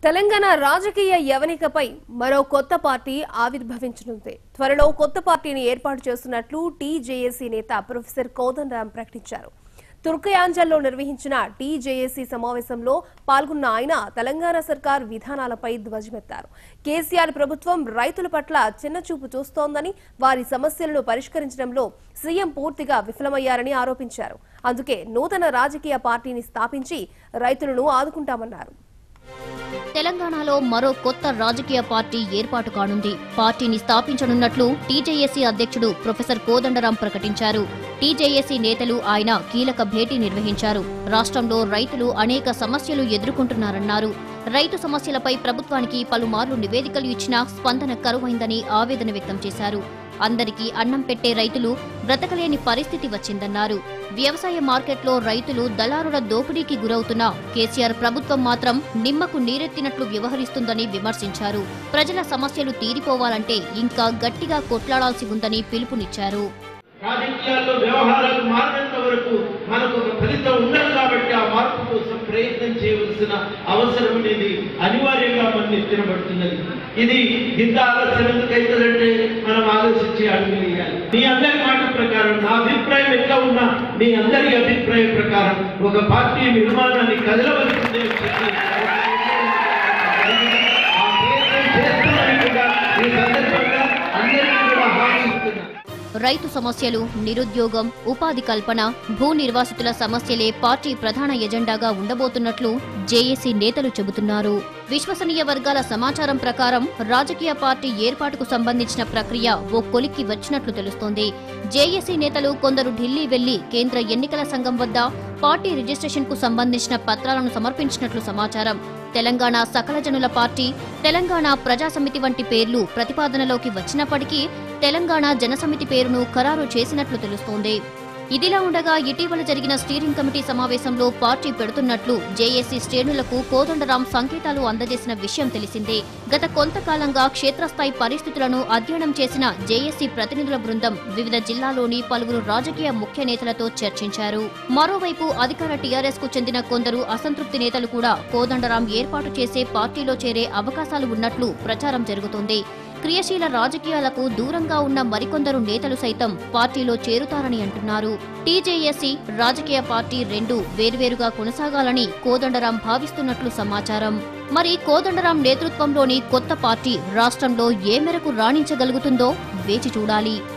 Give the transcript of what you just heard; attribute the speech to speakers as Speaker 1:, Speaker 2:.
Speaker 1: తెలంగాణ రాజకీయ యవనికపై మరో కొత్త పార్టీ ఆవిర్భవించనుంది త్వరలో కొత్త పార్టీని ఏర్పాటు చేస్తున్నట్లు టీజేఏసీ నేత ప్రొఫెసర్ కోదండరాం ప్రకటించారు తుర్కయాంజల్లో నిర్వహించిన టీజేఏసీ సమావేశంలో పాల్గొన్న ఆయన తెలంగాణ సర్కార్ విధానాలపై ధ్వజమెత్తారు కేసీఆర్ ప్రభుత్వం రైతుల పట్ల చిన్నచూపు చూస్తోందని వారి సమస్యలను పరిష్కరించడంలో సీఎం పూర్తిగా విఫలమయ్యారని ఆరోపించారు అందుకే నూతన రాజకీయ పార్టీని స్థాపించి రైతులను ఆదుకుంటామన్నారు
Speaker 2: తెలంగాణలో మరో కొత్త రాజకీయ పార్టీ ఏర్పాటు కానుంది పార్టీని స్థాపించనున్నట్లు టీజేఏసీ అధ్యక్షుడు ప్రొఫెసర్ కోదండరాం ప్రకటించారు టీజేఏసీ నేతలు ఆయన కీలక భేటీ నిర్వహించారు రాష్ట్రంలో రైతులు అనేక సమస్యలు ఎదుర్కొంటున్నారన్నారు రైతు సమస్యలపై ప్రభుత్వానికి పలుమార్లు నివేదికలు ఇచ్చినా స్పందన కరువైందని ఆవేదన వ్యక్తం చేశారు అందరికీ అన్నం పెట్టే రైతులు బ్రతకలేని పరిస్థితి వచ్చిందన్నారు వ్యవసాయ మార్కెట్లో రైతులు దళారుల దోపిడీకి గురవుతున్నా కేసీఆర్ ప్రభుత్వం మాత్రం నిమ్మకు నీరెత్తినట్లు వ్యవహరిస్తుందని విమర్శించారు ప్రజల సమస్యలు తీరిపోవాలంటే ఇంకా గట్టిగా కొట్లాడాల్సి ఉందని పిలుపునిచ్చారు
Speaker 3: రాజకీయాల్లో వ్యవహారాలు మారినంత వరకు మనకు ఒక ఫలితం ఉండదు కాబట్టి ఆ మార్పు కోసం ప్రయత్నం చేయవలసిన అవసరం అనేది అనివార్యంగా మన ఎత్తినబడుతున్నది ఇది ఇంత ఆలస్యం ఎందుకైతుందంటే మనం ఆలోచించి అడుగులు వేయాలి మీ అందరి మాట ప్రకారం నా అభిప్రాయం ఎట్లా ఉన్నా మీ అందరి అభిప్రాయం ప్రకారం ఒక పార్టీ నిర్మాణాన్ని కదలవలసిందే అని చెప్పి ఆ ప్రయత్నం చేస్తామని కూడా ఈ సందర్భంగా అందరికీ కూడా హామీ ఇస్తున్నాను
Speaker 2: రైతు సమస్యలు నిరుద్యోగం ఉపాధి కల్పన భూ నిర్వాసితుల సమస్యలే పార్టీ ప్రధాన ఎజెండాగా ఉండబోతున్నట్లు జేఏసీ నేతలు చెబుతున్నారు విశ్వసనీయ వర్గాల సమాచారం ప్రకారం రాజకీయ పార్టీ ఏర్పాటుకు సంబంధించిన ప్రక్రియ ఓ కొలిక్కి వచ్చినట్లు తెలుస్తోంది జేఏసీ నేతలు కొందరు ఢిల్లీ వెళ్లి కేంద్ర ఎన్నికల సంఘం వద్ద పార్టీ రిజిస్ట్రేషన్ కు సంబంధించిన పత్రాలను సమర్పించినట్లు సమాచారం తెలంగాణ సకల జనుల పార్టీ తెలంగాణ ప్రజా సమితి వంటి పేర్లు ప్రతిపాదనలోకి వచ్చినప్పటికీ తెలంగాణ జనసమితి పేరును ఖరారు చేసినట్లు తెలుస్తోంది ఇదిలా ఉండగా ఇటీవల జరిగిన స్టీరింగ్ కమిటీ సమావేశంలో పార్టీ పెడుతున్నట్లు జేఏసీ శ్రేణులకు కోదండరాం సంకేతాలు అందజేసిన విషయం తెలిసిందే గత కొంతకాలంగా క్షేత్రస్థాయి పరిస్థితులను అధ్యయనం చేసిన జేఏసీ ప్రతినిధుల బృందం వివిధ జిల్లాలోని పలువురు రాజకీయ ముఖ్య నేతలతో చర్చించారు మరోవైపు అధికార టీఆర్ఎస్ కు చెందిన కొందరు అసంతృప్తి నేతలు కూడా కోదండరాం ఏర్పాటు చేసే పార్టీలో చేరే అవకాశాలు ఉన్నట్లు ప్రచారం జరుగుతోంది క్రియాశీల రాజకీయాలకు దూరంగా ఉన్న మరికొందరు నేతలు సైతం పార్టీలో చేరుతారని అంటున్నారు టీజేఎస్సీ రాజకీయ పార్టీ రెండు వేర్వేరుగా కొనసాగాలని కోదండరాం భావిస్తున్నట్లు సమాచారం మరి కోదండరాం నేతృత్వంలోని కొత్త పార్టీ రాష్ట్రంలో ఏ మేరకు రాణించగలుగుతుందో వేచి చూడాలి